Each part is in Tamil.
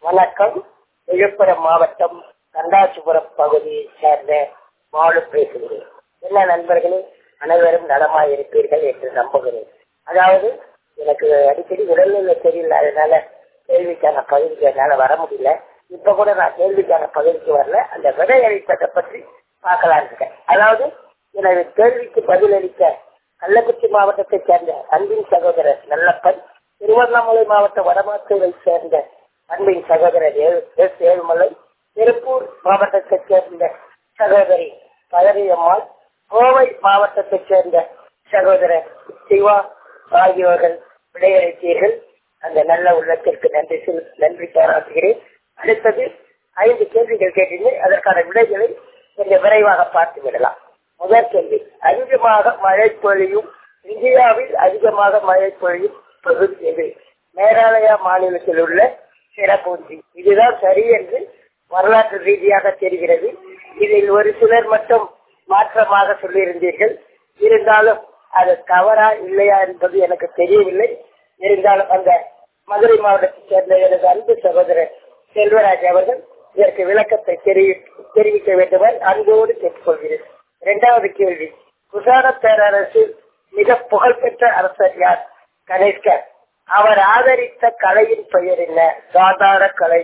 வணக்கம் விழுப்புரம் மாவட்டம் கண்டாசிபுரம் பகுதியை சேர்ந்த மாலு பேசுகிறேன் என்ன நண்பர்களே அனைவரும் நலமாய் இருப்பீர்கள் என்று நம்புகிறேன் அதாவது எனக்கு அடிக்கடி உடல்நிலை சரியில்லாதனால கேள்விக்கான பகுதிக்கு என்னால வர முடியல இப்ப கூட நான் கேள்விக்கான பகுதிக்கு வரல அந்த விடை அளிப்பதை பற்றி பார்க்கலாம் இருக்கேன் அதாவது எனது கேள்விக்கு பதிலளிக்க கள்ளக்குறிச்சி மாவட்டத்தைச் சேர்ந்த அன்பின் சகோதரர் நல்லப்பன் திருவண்ணாமலை மாவட்ட வடமாத்தூரை சேர்ந்த அன்பின் சகோதரர் எஸ் ஏழுமலை திருப்பூர் மாவட்டத்தைச் சேர்ந்த சகோதரி பதவியம்மாள் கோவை மாவட்டத்தைச் சேர்ந்த சகோதரர் சிவா ஆகியோர்கள் விடையளித்தீர்கள் அந்த நல்ல உள்ளத்திற்கு நன்றி சொல் நன்றி பாராட்டுகிறேன் அடுத்தது ஐந்து கேள்விகள் கேட்டீர்கள் அதற்கான விடைகளை கொஞ்சம் விரைவாக பார்த்து விடலாம் முதல் கேள்வி அதிகமாக மழை பொழியும் இந்தியாவில் அதிகமாக மழை பொழியும் பகுதி எது மேகாலயா மாநிலத்தில் உள்ள சிறப்பூஞ்சி இதுதான் சரி என்று வரலாற்று ரீதியாக தெரிகிறது இதில் ஒரு சிலர் மட்டும் மாற்றமாக சொல்லியிருந்தீர்கள் இருந்தாலும் அது தவறா இல்லையா என்பது எனக்கு தெரியவில்லை இருந்தாலும் அந்த மதுரை மாவட்டத்தைச் சேர்ந்த எனது அன்பு சகோதரர் செல்வராஜ் அவர்கள் இதற்கு விளக்கத்தை தெரிவிக்க வேண்டுமாய் அன்போடு கேட்டுக்கொள்கிறேன் இரண்டாவது கேள்வி குசான பேரரசு மிக புகழ்பெற்ற அரசர் யார் கணேஷ்கர் அவர் ஆதரித்த கலையின் பெயர் என்ன சாதார கலை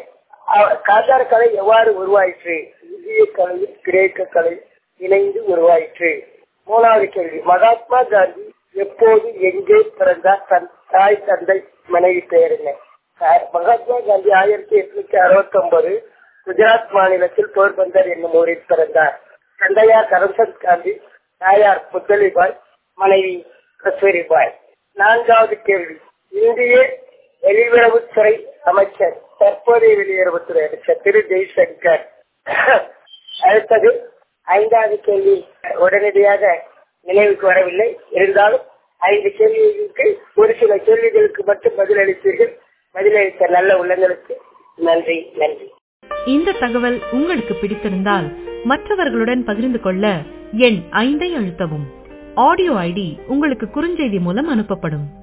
காதார கலை எவ்வாறு உருவாயிற்று இந்திய கலையும் கிரேக்க கலை இணைந்து உருவாயிற்று மூணாவது கேள்வி மகாத்மா காந்தி எப்போது எங்கே பிறந்தார் தன் தாய் தந்தை மனைவி பெயர் என்ன மகாத்மா காந்தி ஆயிரத்தி எட்நூத்தி அறுபத்தி ஒன்பது குஜராத் மாநிலத்தில் போர்பந்தர் என்னும் ஊரில் பிறந்தார் தந்தையார் கரம்சந்த் காந்தி தாயார் புத்தலிபாய் மனைவி கஸ்தூரிபாய் நான்காவது கேள்வி இந்திய வெளியுறவுத்துறை அமைச்சர் தற்போதைய வெளியுறவுத்துறை அமைச்சர் திரு ஜெய்சங்கர் அடுத்தது ஐந்தாவது கேள்வி உடனடியாக நினைவுக்கு வரவில்லை இருந்தாலும் ஐந்து கேள்விகளுக்கு ஒரு சில கேள்விகளுக்கு மட்டும் பதிலளித்தீர்கள் பதிலளித்த நல்ல உள்ளங்களுக்கு நன்றி நன்றி இந்த தகவல் உங்களுக்கு பிடித்திருந்தால் மற்றவர்களுடன் பகிர்ந்து கொள்ள எண் ஐந்தை அழுத்தவும் ஆடியோ ஐடி உங்களுக்கு குறுஞ்செய்தி மூலம் அனுப்பப்படும்